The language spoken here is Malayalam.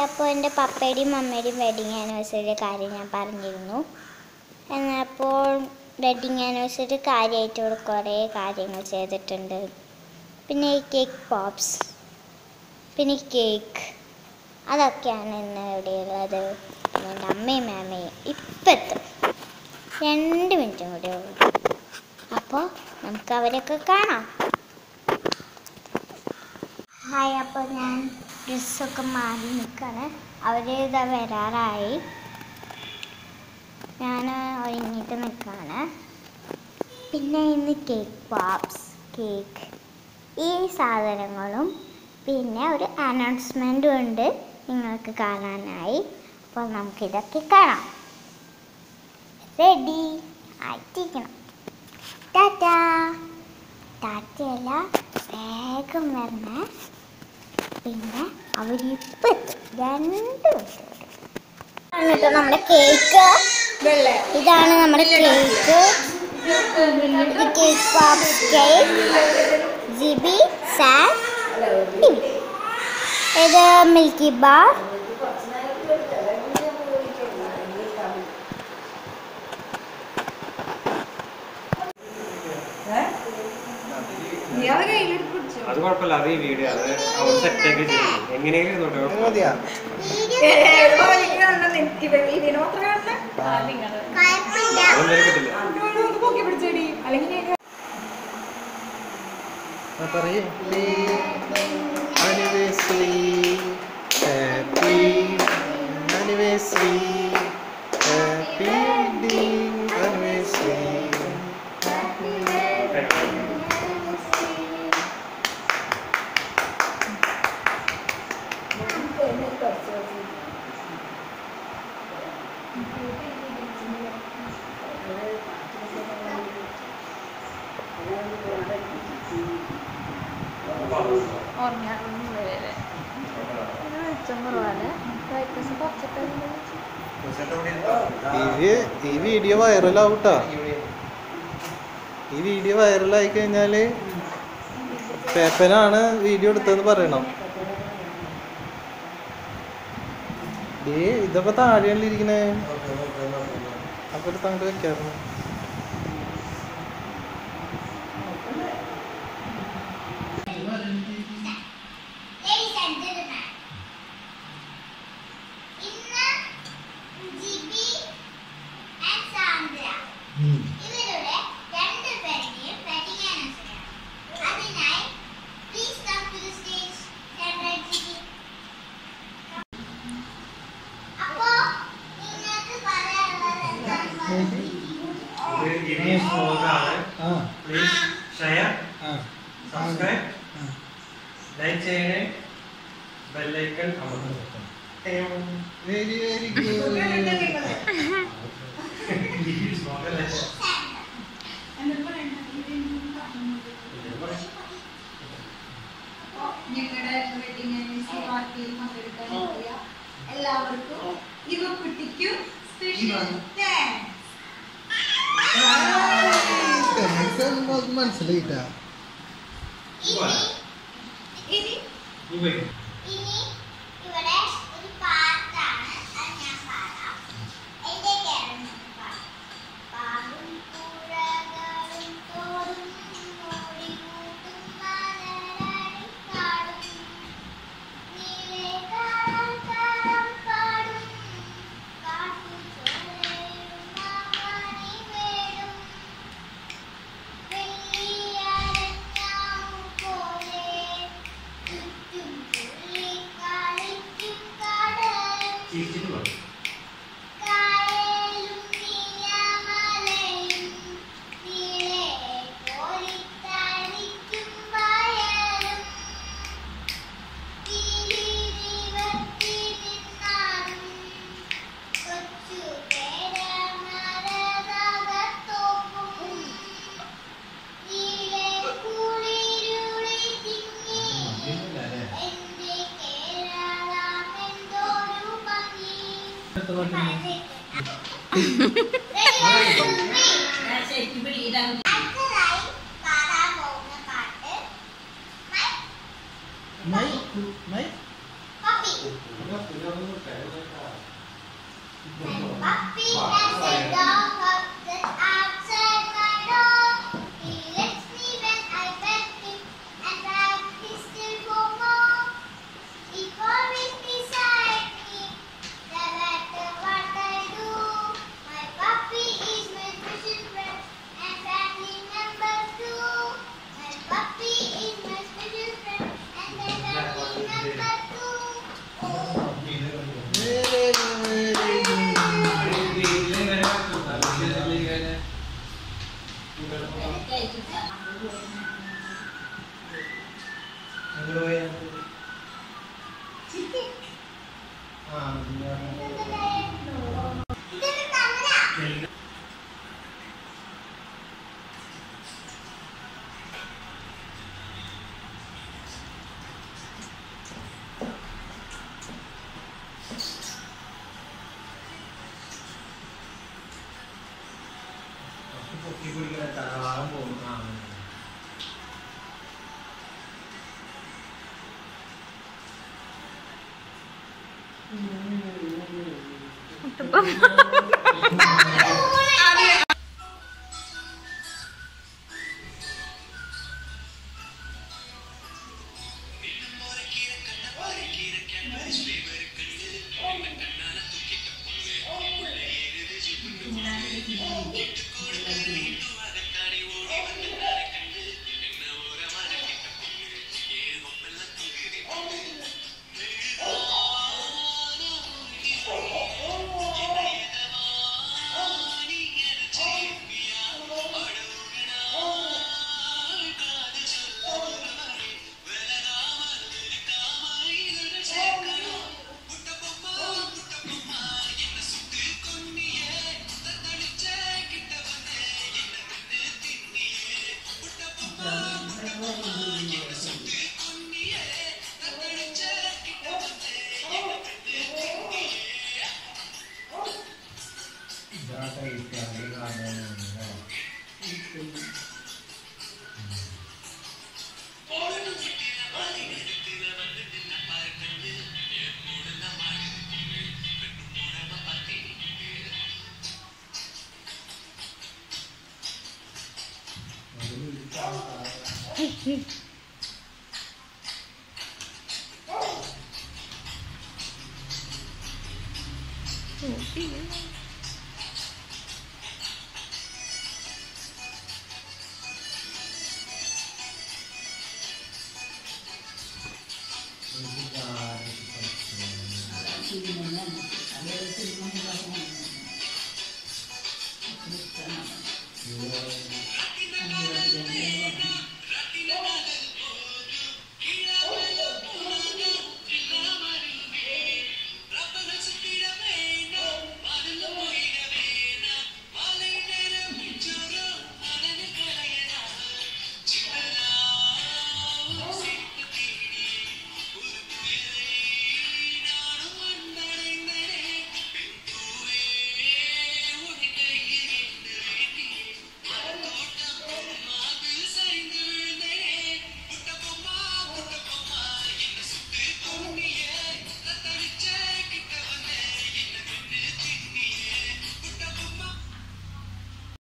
അപ്പോൾ എൻ്റെ പപ്പയുടെയും മമ്മയുടെയും വെഡിങ് ആനിവേഴ്സറിയുടെ കാര്യം ഞാൻ പറഞ്ഞിരുന്നു എന്നപ്പോൾ വെഡിങ് ആനിവേഴ്സറി കാര്യമായിട്ട് ഇവിടെ കുറേ കാര്യങ്ങൾ ചെയ്തിട്ടുണ്ട് പിന്നെ ഈ കേക്ക് പോപ്സ് പിന്നെ കേക്ക് അതൊക്കെയാണ് ഇന്ന് ഇവിടെയുള്ളത് പിന്നെ എൻ്റെ അമ്മയും മാമയും ഇപ്പം എത്തും രണ്ട് മിനിറ്റും കൂടെ ഉള്ളൂ അപ്പോൾ നമുക്ക് അവരൊക്കെ കാണാം ഹായ് അപ്പോൾ ഞാൻ ഡ്രസ്സൊക്കെ മാറി നിൽക്കുകയാണ് അവർ ഇതാ വരാറായി ഞാൻ ഒരുങ്ങിയിട്ട് നിൽക്കുകയാണ് പിന്നെ ഇന്ന് കേക്ക് പോപ്സ് കേക്ക് ഈ സാധനങ്ങളും പിന്നെ ഒരു അനൗൺസ്മെൻറ്റും ഉണ്ട് നിങ്ങൾക്ക് കാണാനായി അപ്പോൾ നമുക്കിതൊക്കെ കാണാം റെഡി ആയിട്ടിരിക്കണം ടാറ്റാ ടാറ്റയല്ല വേഗം വരണേ പിന്നെ അവരിപ്പോൾ എത്തും രണ്ട് മിനിറ്റ് കേട്ടോ നമ്മുടെ കേക്ക് ഇതാണ് നമ്മുടെ കേക്ക് ഇത് കേക്ക് പോപ്സ് കേക്ക് ജിബി സാൻ ടിബി ഇത് മിൽക്കി ബാർ അത് കുഴപ്പമില്ല അത് ഈ വീഡിയോ അത് അവർ സെറ്റാക്കി ചെയ്യും എങ്ങനെയെങ്കിലും ഇരുന്നോട്ടെ കുഴപ്പമില്ല. മതിയാ കുഴപ്പമില്ല അതെന്തായാലും കിട്ടില്ല ആ, പറയൂ anniversary happy anniversary happy anniversary ഈ ഈ വീഡിയോ വൈറലാവൂട്ടാ ഈ വീഡിയോ വൈറലായി കഴിഞ്ഞാല് പേപ്പനാണ് വീഡിയോ എടുത്തതെന്ന് പറയണം ഏ ഇതൊക്കെ താഴെയല്ലേ ഇരിക്കണേ അപ്പൊ എടുത്ത് അങ്ങോട്ട് വെക്കാറുണ്ട് Ladies and gentlemen, ഇന്ന് ജിബി and സാന്ദ്ര ഇവരുടെ രണ്ടുപേരുടെയും wedding anniversary ആണ്. അതിനായി please come to the stage, Sandra Jibi. അപ്പോ നിങ്ങൾക്ക് പറയാനുള്ളത് എന്താണെന്ന് പറയൂ. ഇത് ഇനിയും സ്ലോഗാണ് പ്ലീസ് ഷെയർ സബ്സ്ക്രൈബ് ലൈക്ക് ചെയ്യണേ ബെല്ലൈക്കൺ അമർത്തണം വെരി വെരി ഗുഡ് സ്ലോഗല്ലേ ഞങ്ങളുടെ വെഡിങ് ആനിവേഴ്സറി പാർട്ടിയിൽ പങ്കെടുക്കാൻ എത്തിയ എല്ലാവർക്കും ഇവ കുട്ടിക്കും സ്പെഷ്യൽ താങ്ക്സ് മനസ്സിലായിട്ടാ ഇനി ഇനി ഇനി ഇവിടെ ഒരു പാട്ടാണ് അത് ഞാൻ പാടാം എന്റെ കേരളം പാടും പാടും പുഴകളും തോറും ഓടിക്കൂട്ടും മലരടിക്കാടും നീളെ കാലം പാടും കാട്ടുചോലയും മാമണിവേടും വെള്ളിയരഞ്ഞാവു പോലെ ചുറ്റും തുള്ളിക്കളിക്കും കടലും ചിരിച്ചിട്ട് പറയും കായലും നീലമലയും നീളെ കോരിത്തരിക്കും വയലും തിരിവത്തി നിന്നാലും കൊച്ചു പേരമരതകത്തോപ്പും നീളെ കുളിരുളി തിങ്ങി എന്റെ കേരളമെന്തൊരു ഭംഗി അടുത്തതായി പാടാൻ പോകുന്ന പാട്ട് my my my puppy Puppy has a dog house that's outside my door. He lets me when I pet him and practice till for more. He always beside me, no matter what I do. My puppy is my special friend and family member too. My puppy is my special friend and my family member too. ഇതൊരു കമല ആ